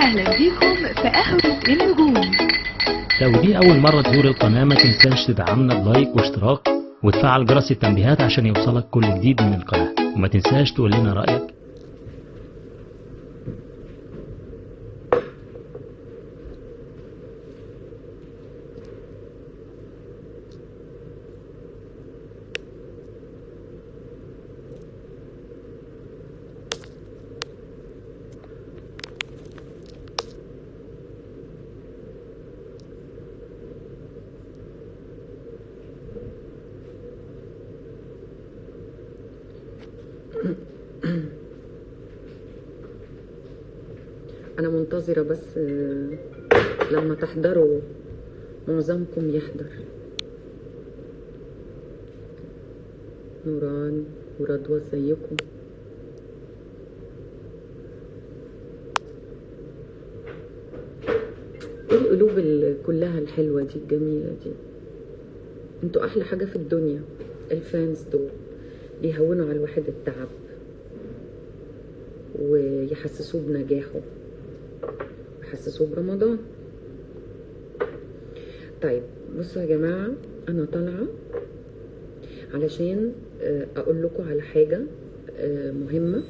اهلا بيكم في قهوة النجوم لو دي أول مرة تزور القناة ما تنساش تدعمنا بلايك واشتراك وتفعل جرس التنبيهات عشان يوصلك كل جديد من القناة وما تنساش تقول لنا رأيك أنا منتظرة بس آه، لما تحضروا معظمكم يحضر نوران ورضوى ازيكم ايه القلوب ال- كلها الحلوة دي الجميلة دي انتوا احلى حاجة في الدنيا الفانز دول بيهونوا على الواحد التعب ويحسسوه بنجاحه ويحسسوه برمضان طيب بصوا يا جماعة أنا طالعة علشان آه، أقول لكم على حاجة آه، مهمة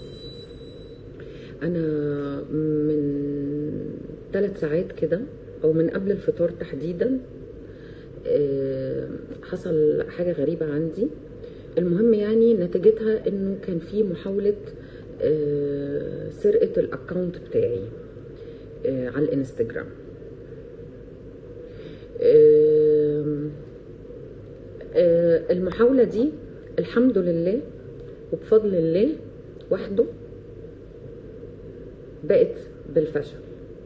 أنا من ثلاث ساعات كده أو من قبل الفطار تحديدا آه، حصل حاجة غريبة عندي المهم يعني نتيجتها انه كان في محاولة آه، سرقة الاكونت بتاعي آه، على الانستجرام آم، آه، المحاولة دي الحمد لله وبفضل الله وحده بقت بالفشل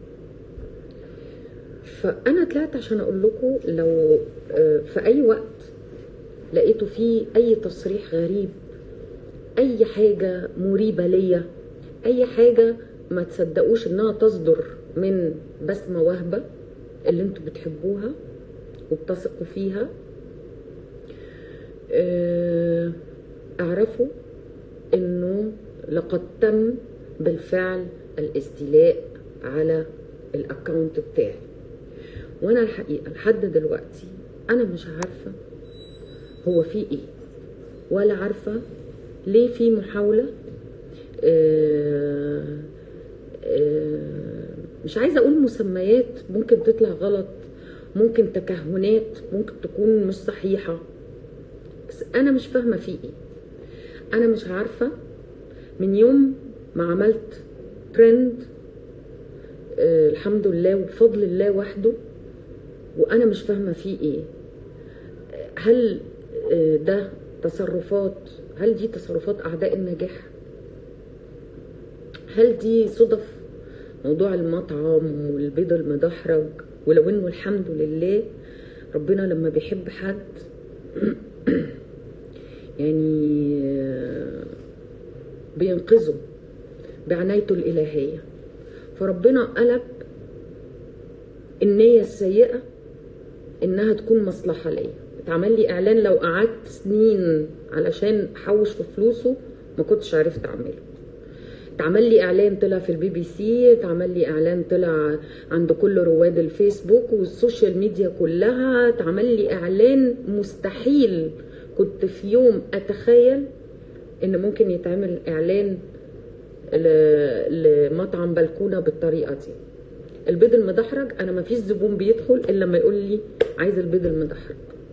فانا طلعت عشان اقول لكم لو آه، في اي وقت لقيتوا فيه اي تصريح غريب اي حاجه مريبه ليا اي حاجه ما تصدقوش انها تصدر من بسمه وهبه اللي انتوا بتحبوها وبتثقوا فيها آه، اعرفوا انه لقد تم بالفعل الاستيلاء على الاكونت بتاعي وانا الحقيقه لحد دلوقتي انا مش عارفه هو في ايه ولا عارفه ليه في محاوله آه، آه، مش عايزه اقول مسميات ممكن تطلع غلط ممكن تكهنات ممكن تكون مش صحيحه بس انا مش فاهمه في ايه انا مش عارفه من يوم ما عملت ترند آه الحمد لله وبفضل الله وحده وانا مش فاهمه في ايه هل آه، ده تصرفات هل دي تصرفات اعداء النجاح هل دي صدف موضوع المطعم والبيض المدحرج ولو انه الحمد لله ربنا لما بيحب حد يعني آه، بينقذه بعنايته الإلهية فربنا قلب النية السيئة إنها تكون مصلحة ليا اتعمل لي إعلان لو قعدت سنين علشان أحوش في فلوسه ما كنتش عرفت أعمله اتعمل لي اعلان طلع في البي بي سي اتعمل لي اعلان طلع عند كل رواد الفيسبوك والسوشيال ميديا كلها اتعمل لي اعلان مستحيل كنت في يوم اتخيل ان ممكن يتعمل اعلان ل- لمطعم بلكونه بالطريقه دي البيض المدحرج انا ما فيش زبون بيدخل الا لما يقول لي عايز البيض المدحرج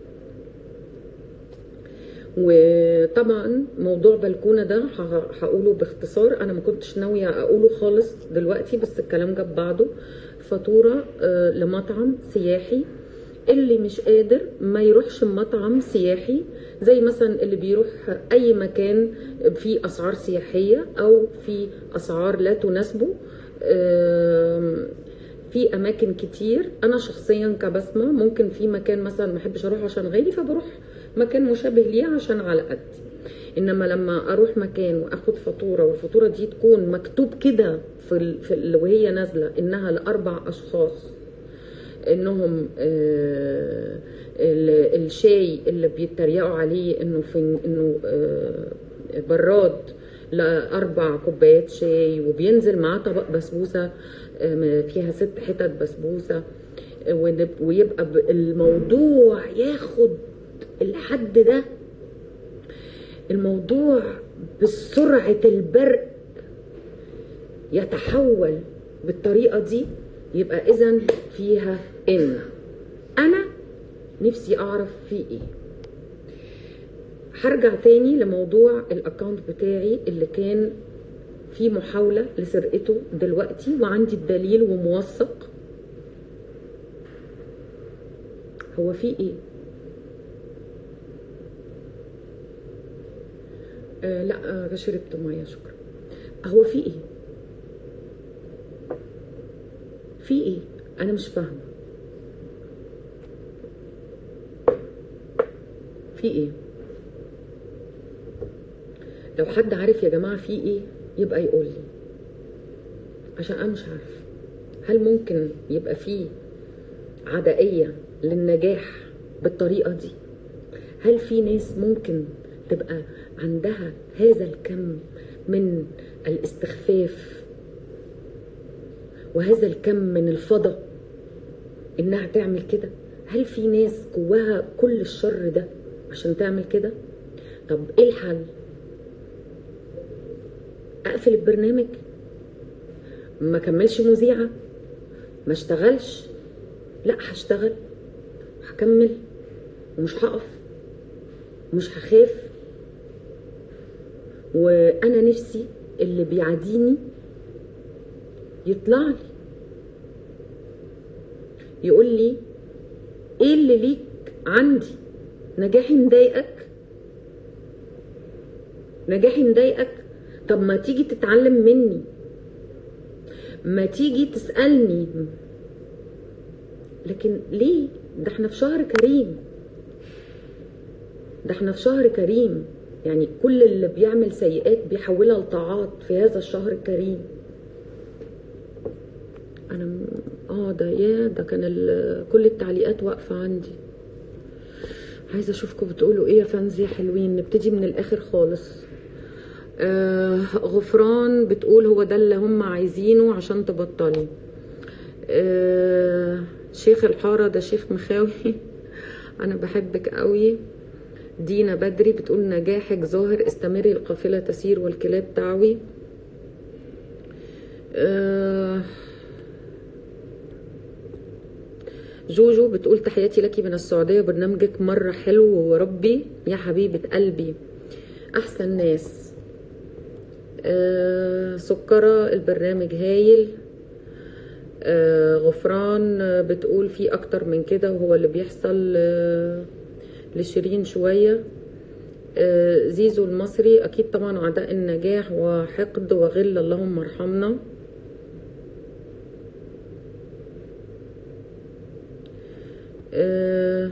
وطبعا موضوع بلكونه ده ه- هقوله باختصار انا ما كنتش ناويه اقوله خالص دلوقتي بس الكلام جاب بعضه فاتوره آه، لمطعم سياحي اللي مش قادر ما يروحش مطعم سياحي زي مثلا اللي بيروح اي مكان فيه اسعار سياحيه او في اسعار لا تناسبه آم، في اماكن كتير انا شخصيا كبسمه ممكن في مكان مثلا ما احبش اروح عشان غالي فبروح مكان مشابه ليه عشان على قدي انما لما اروح مكان واخد فاتوره والفاتوره دي تكون مكتوب كده في, ال... في ال... وهي نازله انها لاربع اشخاص انهم آه ال- الشاي اللي بيتريقوا عليه انه في انه آه براد لأربع كوبايات شاي وبينزل معاه طبق بسبوسة آم، فيها ست حتت بسبوسة آه، ونب- ويبقى ب- الموضوع ياخد الحد ده الموضوع بسرعة البرق يتحول بالطريقة دي يبقى إذا فيها إن أنا نفسي أعرف في إيه هرجع تاني لموضوع الأكاونت بتاعي اللي كان في محاولة لسرقته دلوقتي وعندي الدليل وموثق هو في إيه؟ آه لا آه شربت ميه شكرا هو في ايه في ايه انا مش فاهمه في ايه لو حد عارف يا جماعه في ايه يبقى يقول لي عشان انا مش عارفه هل ممكن يبقى في عدائيه للنجاح بالطريقه دي هل في ناس ممكن تبقى عندها هذا الكم من الاستخفاف وهذا الكم من الفضا انها تعمل كده هل في ناس جواها كل الشر ده عشان تعمل كده طب ايه الحل اقفل البرنامج ما كملش مذيعه ما اشتغلش لا هشتغل هكمل ومش هقف مش هخاف وانا نفسي اللي بيعاديني يطلع لي يقول لي ايه اللي ليك عندي نجاحي مضايقك نجاحي مضايقك طب ما تيجي تتعلم مني ما تيجي تسألني لكن ليه ده احنا في شهر كريم ده احنا في شهر كريم يعني كل اللي بيعمل سيئات بيحولها لطاعات في هذا الشهر الكريم انا م- اه ده يا ده كان ال- كل التعليقات واقفه عندي عايزه اشوفكم بتقولوا ايه يا فانز يا حلوين نبتدي من الاخر خالص آه غفران بتقول هو ده اللي هم عايزينه عشان تبطلي آه شيخ الحارة ده شيخ مخاوي أنا بحبك قوي دينا بدري بتقول نجاحك ظاهر استمري القافلة تسير والكلاب تعوي آه جوجو بتقول تحياتي لك من السعودية برنامجك مرة حلو وربي يا حبيبة قلبي أحسن ناس آه سكرة البرنامج هايل آه غفران آه، بتقول في أكتر من كده وهو اللي بيحصل آه لشيرين شوية آه زيزو المصري أكيد طبعا عداء النجاح وحقد وغل اللهم ارحمنا آه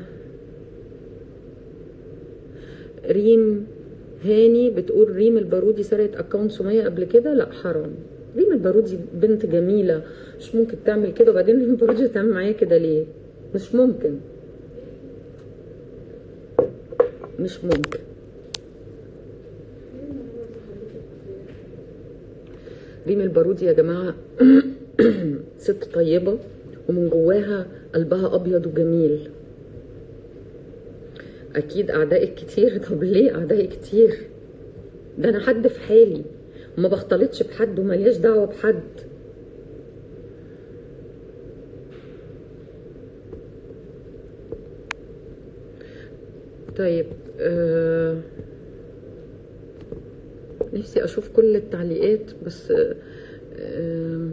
ريم هاني بتقول ريم البارودي سرقت اكونت سمية قبل كده لا حرام ريم البارودي بنت جميلة مش ممكن تعمل كده وبعدين ريم البارودي تعمل معايا كده ليه مش ممكن مش ممكن ريم البارودي يا جماعة ست طيبة ومن جواها قلبها أبيض وجميل اكيد اعدائك كتير طب ليه اعدائي كتير ده انا حد في حالي وما بختلطش بحد وملياش دعوه بحد طيب آه نفسي اشوف كل التعليقات بس آه آه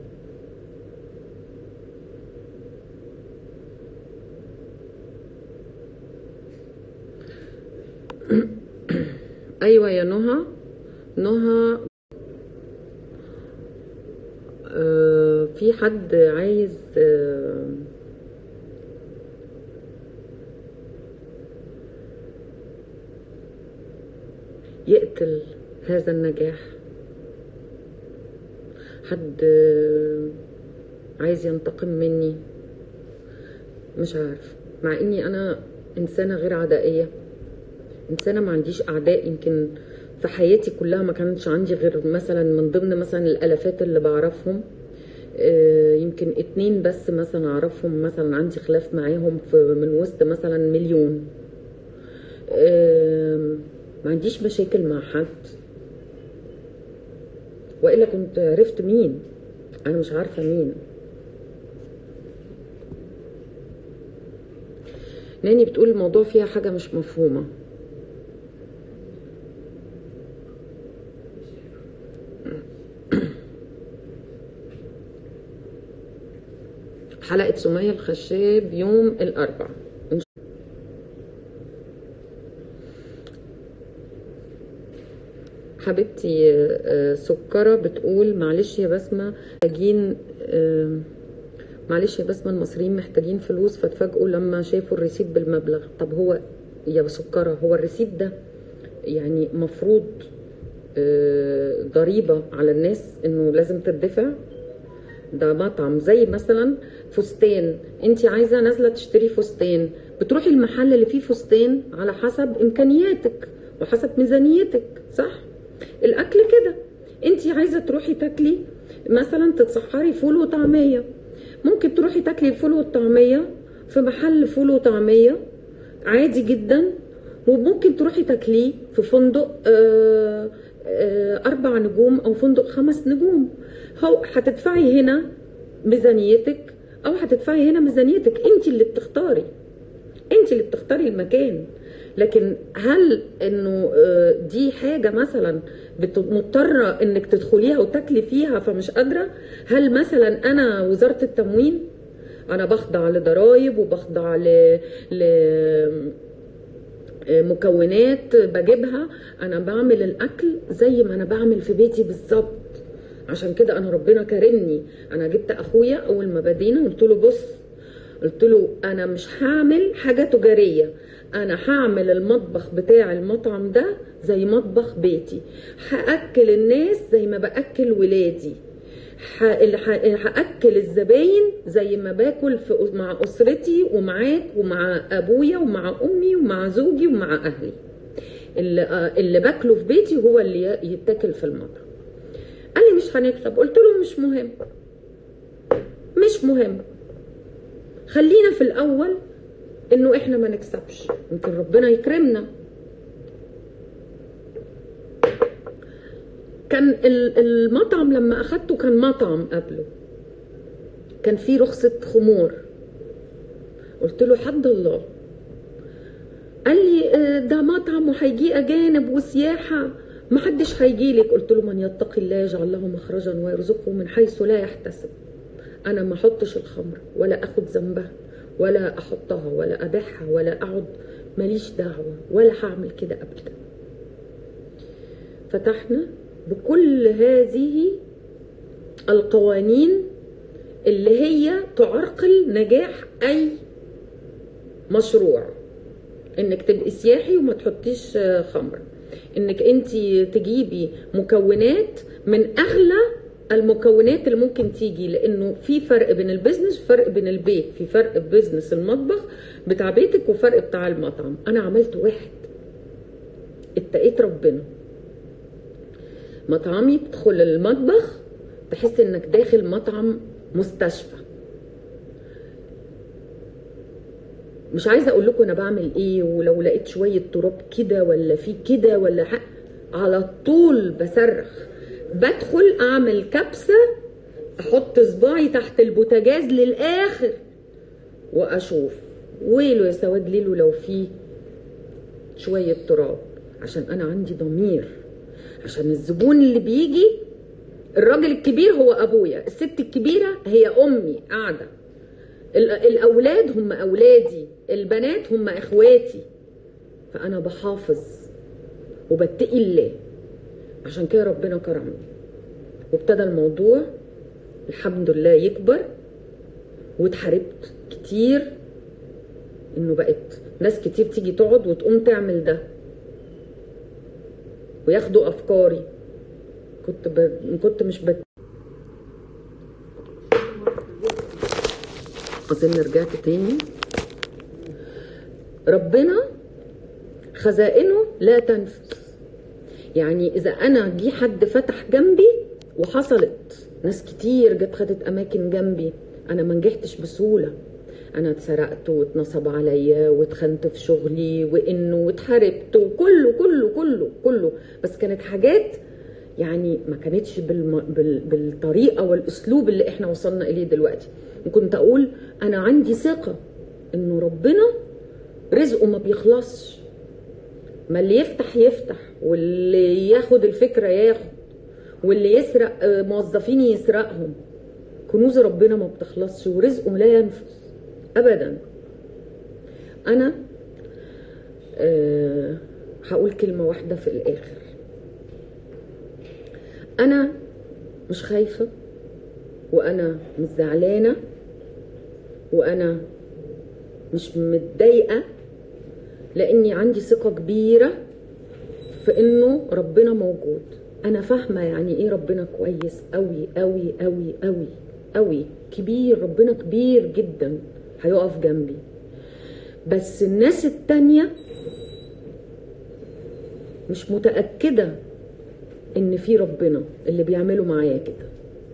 ايوه يا نهى نهى آه في حد عايز آه يقتل هذا النجاح حد آه عايز ينتقم مني مش عارف مع اني انا انسانه غير عدائيه انسانه ما عنديش اعداء يمكن في حياتي كلها ما كانش عندي غير مثلا من ضمن مثلا الالافات اللي بعرفهم آه، يمكن اتنين بس مثلا اعرفهم مثلا عندي خلاف معاهم في من وسط مثلا مليون آم، ما عنديش مشاكل مع حد والا كنت عرفت مين انا مش عارفه مين ناني بتقول الموضوع فيها حاجه مش مفهومه حلقة سمية الخشاب يوم الأربعاء إن شاء- حبيبتي آه، آه، سكرة بتقول معلش يا بسمة محتاجين آه، معلش يا بسمة المصريين محتاجين فلوس فاتفاجئوا لما شافوا الريسيت بالمبلغ طب هو يا سكرة هو الريسيت ده يعني مفروض آه، ضريبة على الناس انه لازم تدفع ده مطعم زي مثلا فستان انت عايزه نازله تشتري فستان بتروحي المحل اللي فيه فستان على حسب امكانياتك وحسب ميزانيتك صح الاكل كده انت عايزه تروحي تاكلي مثلا تتسحري فول وطعميه ممكن تروحي تاكلي الفول والطعميه في محل فول وطعميه عادي جدا وممكن تروحي تاكليه في فندق آه، آه، اربع نجوم او فندق خمس نجوم هو هتدفعي هنا ميزانيتك او هتدفعي هنا ميزانيتك انت اللي بتختاري انت اللي بتختاري المكان لكن هل انه آه، دي حاجه مثلا بت- مضطره انك تدخليها وتاكلي فيها فمش قادره هل مثلا انا وزاره التموين انا بخضع لضرائب وبخضع ل... ل... مكونات بجيبها انا بعمل الاكل زي ما انا بعمل في بيتي بالظبط عشان كده انا ربنا كرمني انا جبت اخويا اول ما بدينا قلت له بص قلت له انا مش هعمل حاجه تجاريه انا هعمل المطبخ بتاع المطعم ده زي مطبخ بيتي هاكل الناس زي ما باكل ولادي ح- ال- ح- هاكل الزباين زي ما باكل في مع اسرتي ومعاك ومع ابويا ومع امي ومع زوجي ومع اهلي اللي, آه، اللي باكله في بيتي هو اللي ي- يتاكل في المطعم قال لي مش هنكسب قلت له مش مهم مش مهم خلينا في الاول انه احنا ما نكسبش يمكن ربنا يكرمنا كان ال- المطعم لما اخدته كان مطعم قبله كان فيه رخصة خمور قلت له حد الله قال لي آه، ده مطعم وهيجي اجانب وسياحه محدش هيجي لك قلت له من يتقي الله يجعل له مخرجا ويرزقه من حيث لا يحتسب انا ما احطش الخمر ولا اخد ذنبها ولا احطها ولا ابيعها ولا اقعد ماليش دعوه ولا هعمل كده ابدا فتحنا بكل هذه القوانين اللي هي تعرقل نجاح اي مشروع انك تبقي سياحي وما تحطيش آه، خمر انك انت تجيبي مكونات من اغلى المكونات اللي ممكن تيجي لانه في فرق بين البيزنس وفرق بين البيت في فرق بيزنس المطبخ بتاع بيتك وفرق بتاع المطعم انا عملت واحد اتقيت ربنا مطعمي بتدخل المطبخ تحس انك داخل مطعم مستشفى مش عايزه اقول لكم انا بعمل ايه ولو لقيت شويه تراب كده ولا في كده ولا حق على طول بصرخ بدخل اعمل كبسه احط صباعي تحت البوتاجاز للاخر واشوف ويله يا سواد ليله لو في شويه تراب عشان انا عندي ضمير عشان الزبون اللي بيجي الراجل الكبير هو ابويا الست الكبيره هي امي قاعده ال- الاولاد هم اولادي البنات هم اخواتي فانا بحافظ وبتقي الله عشان كده ربنا كرمني وابتدى الموضوع الحمد لله يكبر واتحاربت كتير انه بقت ناس كتير تيجي تقعد وتقوم تعمل ده وياخدوا افكاري كنت ب... كنت مش بت... اظن رجعت تاني ربنا خزائنه لا تنفذ يعني اذا انا جه حد فتح جنبي وحصلت ناس كتير جت خدت اماكن جنبي انا ما نجحتش بسهوله انا اتسرقت واتنصب عليا واتخنت في شغلي وانه واتحاربت وكله كله كله كله بس كانت حاجات يعني ما كانتش بالم... بال... بالطريقه والاسلوب اللي احنا وصلنا اليه دلوقتي وكنت اقول انا عندي ثقه انه ربنا رزقه ما بيخلصش ما اللي يفتح يفتح واللي ياخد الفكره ياخد واللي يسرق آه، موظفين يسرقهم كنوز ربنا ما بتخلصش ورزقه لا ينفذ ابدا انا أه هقول كلمه واحده في الاخر انا مش خايفه وانا مش زعلانه وانا مش متضايقه لاني عندي ثقه كبيره في انه ربنا موجود انا فاهمه يعني ايه ربنا كويس قوي قوي قوي قوي قوي كبير ربنا كبير جدا هيقف جنبي بس الناس التانية مش متأكدة ان في ربنا اللي بيعملوا معايا كده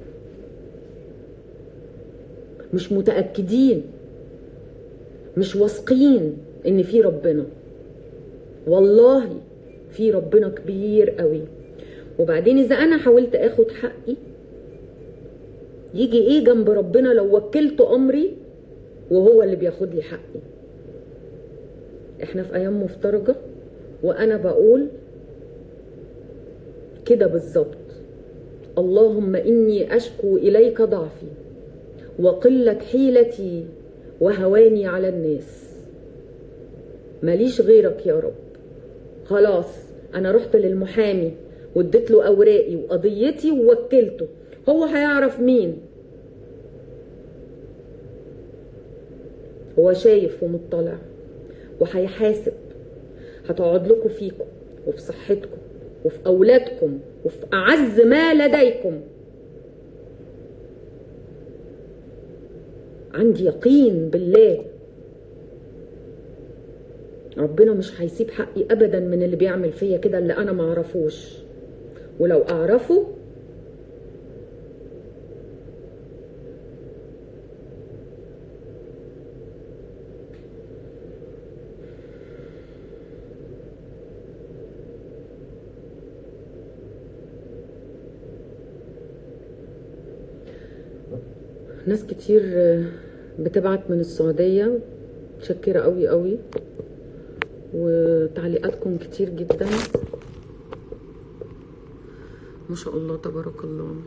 مش متأكدين مش واثقين ان في ربنا والله في ربنا كبير قوي وبعدين اذا انا حاولت اخد حقي يجي ايه جنب ربنا لو وكلت امري وهو اللي بياخد لي حقي احنا في ايام مفترجه وانا بقول كده بالظبط اللهم اني اشكو اليك ضعفي وقله حيلتي وهواني على الناس ماليش غيرك يا رب خلاص انا رحت للمحامي واديت له اوراقي وقضيتي ووكلته هو هيعرف مين هو شايف ومطلع وهيحاسب هتقعد لكم فيكم وفي صحتكم وفي اولادكم وفي اعز ما لديكم عندي يقين بالله ربنا مش هيسيب حقي ابدا من اللي بيعمل فيا كده اللي انا ما اعرفوش ولو اعرفه ناس كتير بتبعت من السعودية متشكرة قوي قوي وتعليقاتكم كتير جدا ما شاء الله تبارك الله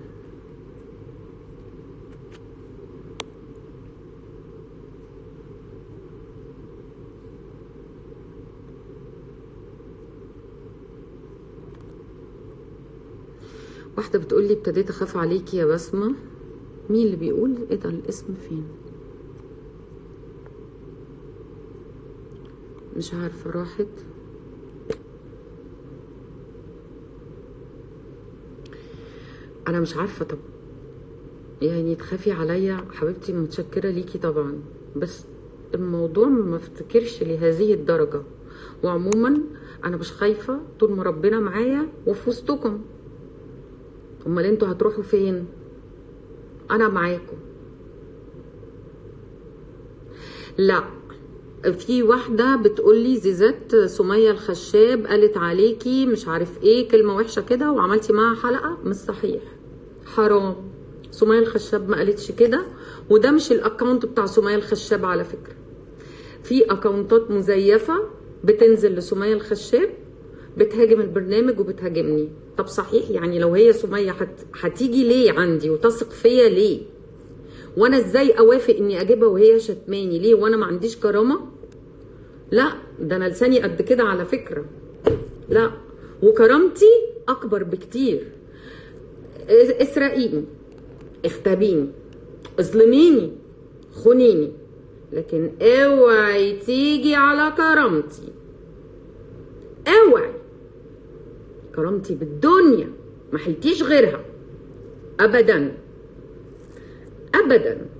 واحدة بتقولي ابتديت اخاف عليكي يا بسمة مين اللي بيقول ايه ده الاسم فين مش عارفة راحت انا مش عارفة طب يعني تخافي عليا حبيبتي متشكرة ليكي طبعا بس الموضوع ما افتكرش لهذه الدرجة وعموما انا مش خايفة طول ما ربنا معايا وفي وسطكم امال انتوا هتروحوا فين انا معاكم لا في واحدة بتقولي زيزات سمية الخشاب قالت عليكي مش عارف ايه كلمة وحشة كده وعملتي معاها حلقة مش صحيح حرام سمية الخشاب ما قالتش كده وده مش الاكونت بتاع سمية الخشاب على فكرة في اكونتات مزيفة بتنزل لسمية الخشاب بتهاجم البرنامج وبتهاجمني طب صحيح يعني لو هي سمية هت... هتيجي ليه عندي وتثق فيا ليه وانا ازاي اوافق اني اجيبها وهي شتماني ليه وانا ما عنديش كرامه لا ده انا لساني قد كده على فكره لا وكرامتي اكبر بكتير اسرقيني اختبيني اظلميني خونيني لكن اوعي تيجي على كرامتي اوعي كرامتي بالدنيا ما حلتيش غيرها ابدا ابدا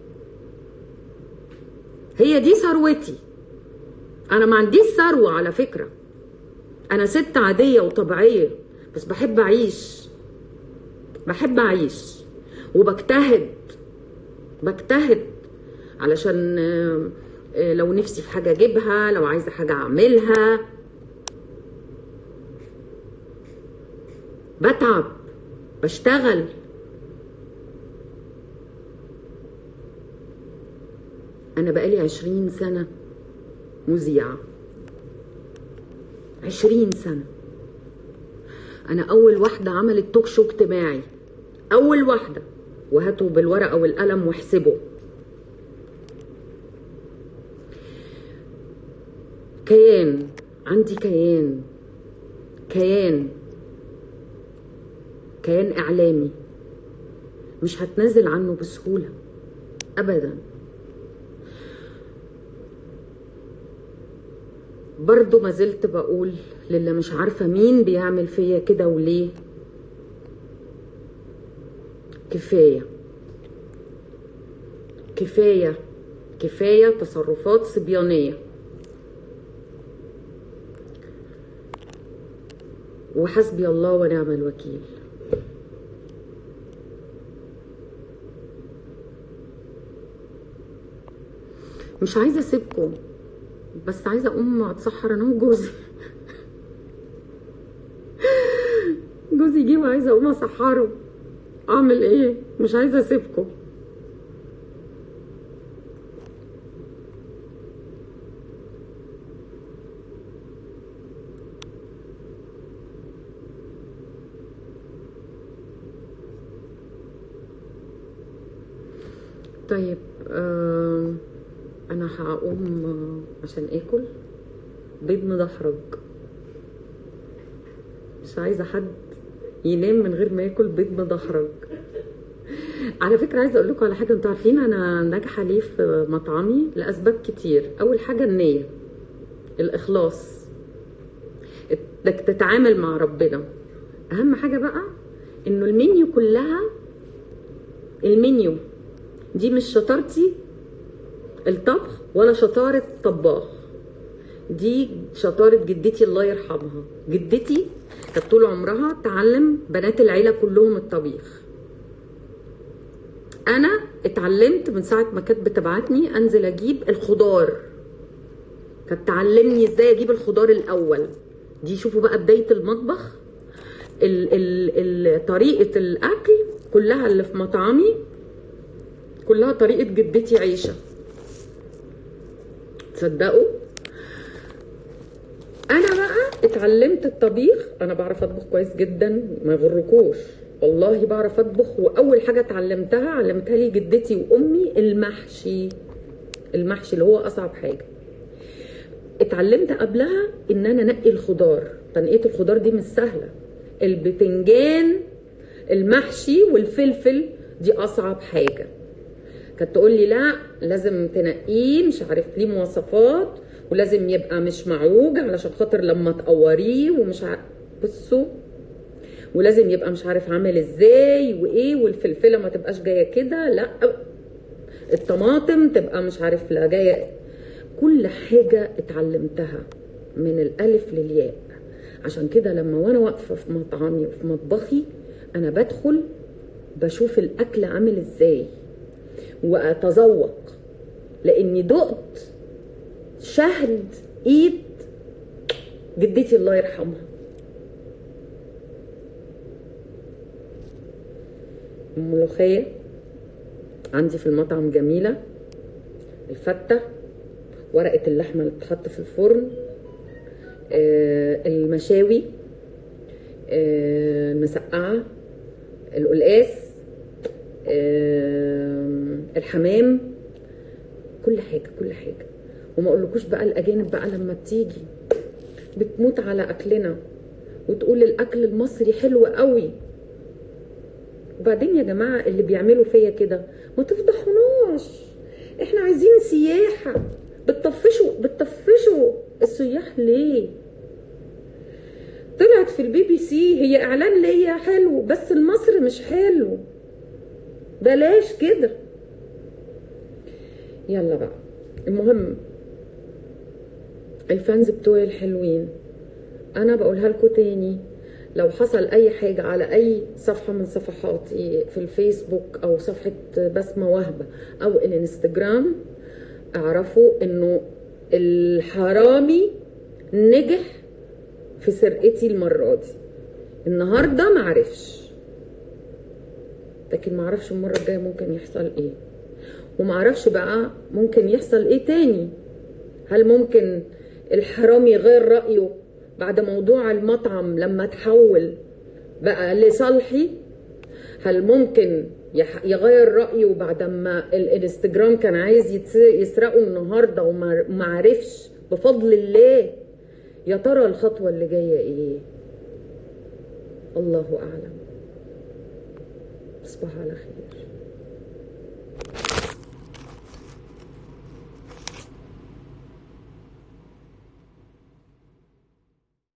هي دي ثروتي انا ما عنديش ثروه على فكره انا ست عاديه وطبيعيه بس بحب اعيش بحب اعيش وبجتهد بجتهد علشان آه، آه، لو نفسي في حاجه اجيبها لو عايزه حاجه اعملها بتعب بشتغل انا بقالي عشرين سنه مذيعه عشرين سنه انا اول واحده عملت توك شو اجتماعي اول واحده وهاتوا بالورقه والقلم واحسبوا كيان عندي كيان كيان كيان اعلامي مش هتنازل عنه بسهوله ابدا برضو ما زلت بقول للي مش عارفة مين بيعمل فيا كده وليه كفاية كفاية كفاية تصرفات صبيانية وحسبي الله ونعم الوكيل مش عايزة اسيبكم بس عايزه اقوم اتسحر انا وجوزي جوزي جه وعايزه اقوم اسحره اعمل ايه مش عايزه اسيبكم طيب آم، انا هقوم آه، عشان اكل بيض مدحرج مش عايزه حد ينام من غير ما ياكل بيض مدحرج على فكره عايزه اقول لكم على حاجه انتوا عارفين انا ناجحه ليه في مطعمي لاسباب كتير اول حاجه النيه الاخلاص انك تتعامل مع ربنا اهم حاجه بقى انه المنيو كلها المنيو دي مش شطارتي الطبخ ولا شطارة طباخ دي شطارة جدتي الله يرحمها جدتي كانت طول عمرها تعلم بنات العيلة كلهم الطبيخ انا اتعلمت من ساعة ما كانت بتبعتني انزل اجيب الخضار كانت تعلمني ازاي اجيب الخضار الاول دي شوفوا بقى بداية المطبخ ال ال ال طريقة الاكل كلها اللي في مطعمي كلها طريقة جدتي عيشة تصدقوا انا بقى اتعلمت الطبيخ انا بعرف اطبخ كويس جدا ما يغركوش والله بعرف اطبخ واول حاجه اتعلمتها علمتها لي جدتي وامي المحشي المحشي اللي هو اصعب حاجه اتعلمت قبلها ان انا انقي الخضار تنقيه الخضار دي مش سهله البتنجان المحشي والفلفل دي اصعب حاجه كانت تقول لي لا لازم تنقيه مش عارف ليه مواصفات ولازم يبقى مش معوج علشان خاطر لما تقوريه ومش عارف بصوا ولازم يبقى مش عارف عامل ازاي وايه والفلفله ما تبقاش جايه كده لا الطماطم تبقى مش عارف لا جايه كل حاجه اتعلمتها من الالف للياء عشان كده لما وانا واقفه في مطعمي وفي مطبخي انا بدخل بشوف الاكل عامل ازاي واتذوق لاني دقت شهد ايد جدتي الله يرحمها الملوخية عندي في المطعم جميلة الفتة ورقة اللحمة اللي بتتحط في الفرن آه، المشاوي آه، المسقعة القلقاس آه، الحمام كل حاجة كل حاجة وما اقولكوش بقى الاجانب بقى لما بتيجي بتموت على اكلنا وتقول الاكل المصري حلو قوي وبعدين يا جماعه اللي بيعملوا فيا كده ما تفضحوناش احنا عايزين سياحه بتطفشوا بتطفشوا السياح ليه طلعت في البي بي سي هي اعلان ليا حلو بس المصري مش حلو بلاش كده يلا بقى المهم الفانز بتوعي الحلوين انا بقولها لكم تاني لو حصل اي حاجة على اي صفحة من صفحاتي في الفيسبوك او صفحة بسمة وهبة او الانستجرام اعرفوا انه الحرامي نجح في سرقتي المرة دي النهاردة معرفش لكن معرفش المرة الجاية ممكن يحصل ايه ومعرفش بقى ممكن يحصل ايه تاني هل ممكن الحرامي يغير رأيه بعد موضوع المطعم لما تحول بقى لصالحي هل ممكن يح- يغير رأيه بعد ما الانستجرام كان عايز يتس- يسرقه النهارده وما ما عرفش بفضل الله يا ترى الخطوة اللي جاية ايه الله أعلم تصبحوا على خير